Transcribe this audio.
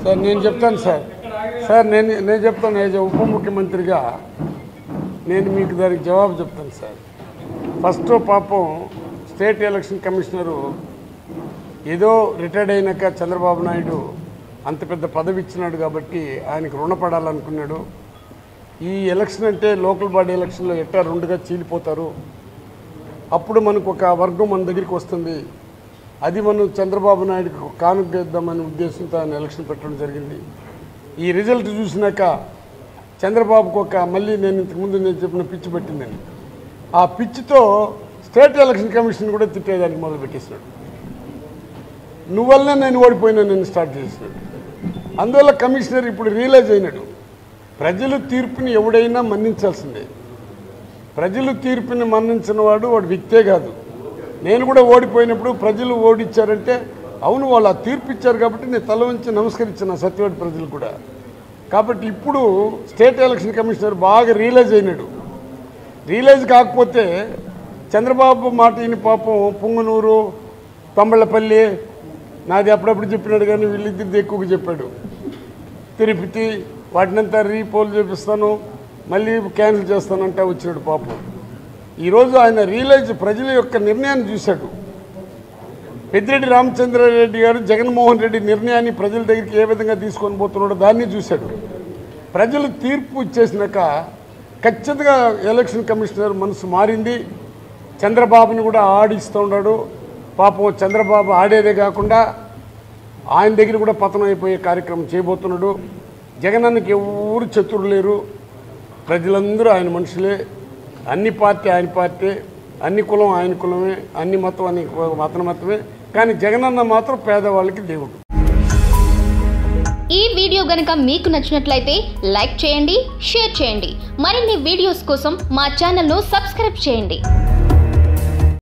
sir నేను చెప్తాను sir sir నేను నేను చెప్తాను యాజ్ ఏ ఉప ముఖ్యమంత్రిగా నేను మీకు దానికి జవాబు చెప్తాను సార్ ఫస్ట్ పాపం స్టేట్ ఎలక్షన్ కమిషనరు ఏదో రిటైర్డ్ అయినాక చంద్రబాబు నాయుడు అంత పెద్ద పదవి ఇచ్చినాడు కాబట్టి ఆయనకు రుణపడాలనుకున్నాడు ఈ ఎలక్షన్ అంటే లోకల్ బాడీ ఎలక్షన్లో ఎట్టా రెండుగా చీలిపోతారు అప్పుడు మనకు ఒక వర్గం మన దగ్గరికి వస్తుంది అది మనం చంద్రబాబు నాయుడుకి కానుకేద్దామనే ఉద్దేశంతో ఆయన ఎలక్షన్ పెట్టడం జరిగింది ఈ రిజల్ట్ చూసినాక చంద్రబాబుకు ఒక మళ్ళీ నేను ఇంతకుముందు నేను చెప్పిన పిచ్చి పెట్టిందని ఆ పిచ్చితో స్టేట్ ఎలక్షన్ కమిషన్ కూడా తిట్టేదానికి మొదలు పెట్టేసినాడు నువ్వల్లనే నేను ఓడిపోయినా నేను స్టార్ట్ చేసినాడు అందువల్ల కమిషనర్ ఇప్పుడు రియలైజ్ అయినాడు ప్రజలు తీర్పుని ఎవడైనా మన్నించాల్సిందే ప్రజలు తీర్పుని మన్నించిన వాడు వాడు వ్యక్తే కాదు నేను కూడా ఓడిపోయినప్పుడు ప్రజలు ఓడిచ్చారంటే అవును వాళ్ళు ఆ తీర్పు ఇచ్చారు కాబట్టి నేను తల వంచి నమస్కరించిన సత్యవాడి ప్రజలు కూడా కాబట్టి ఇప్పుడు స్టేట్ ఎలక్షన్ కమిషనర్ బాగా రియలైజ్ అయినాడు రియలైజ్ కాకపోతే చంద్రబాబు మాట ఈయన పాపం పుంగనూరు తమ్మళ్ళపల్లి నాది అప్పుడప్పుడు చెప్పినాడు కానీ వీళ్ళిద్దరిది ఎక్కువగా చెప్పాడు తిరుపతి వాటినంతా రీపోల్ చేపిస్తాను మళ్ళీ క్యాన్సిల్ చేస్తానంటే వచ్చినాడు పాపం ఈరోజు ఆయన రియలైజ్ ప్రజల యొక్క నిర్ణయాన్ని చూశాడు పెద్దిరెడ్డి రామచంద్రారెడ్డి గారు జగన్మోహన్ రెడ్డి నిర్ణయాన్ని ప్రజల దగ్గరికి ఏ విధంగా తీసుకొని పోతున్నాడో దాన్ని చూశాడు ప్రజలు తీర్పు ఇచ్చేసినాక ఖచ్చితంగా ఎలక్షన్ కమిషనర్ మనసు మారింది చంద్రబాబుని కూడా ఆడిస్తూ ఉన్నాడు పాపం చంద్రబాబు ఆడేదే కాకుండా ఆయన దగ్గర కూడా పతనం అయిపోయే కార్యక్రమం చేయబోతున్నాడు జగనన్నకి ఎవరు శత్రులు లేరు ప్రజలందరూ ఆయన మనుషులే అన్ని పార్టీ ఆయన పార్టీ అన్ని కులం ఆయన కులమే అన్ని మతం అని మతం మతమే కానీ జగనన్న మాత్రం పేదవాళ్ళకి దేవుడు ఈ వీడియో గనుక మీకు నచ్చినట్లయితే లైక్ చేయండి షేర్ చేయండి మరిన్ని వీడియోస్ కోసం మా ఛానల్ను సబ్స్క్రైబ్ చేయండి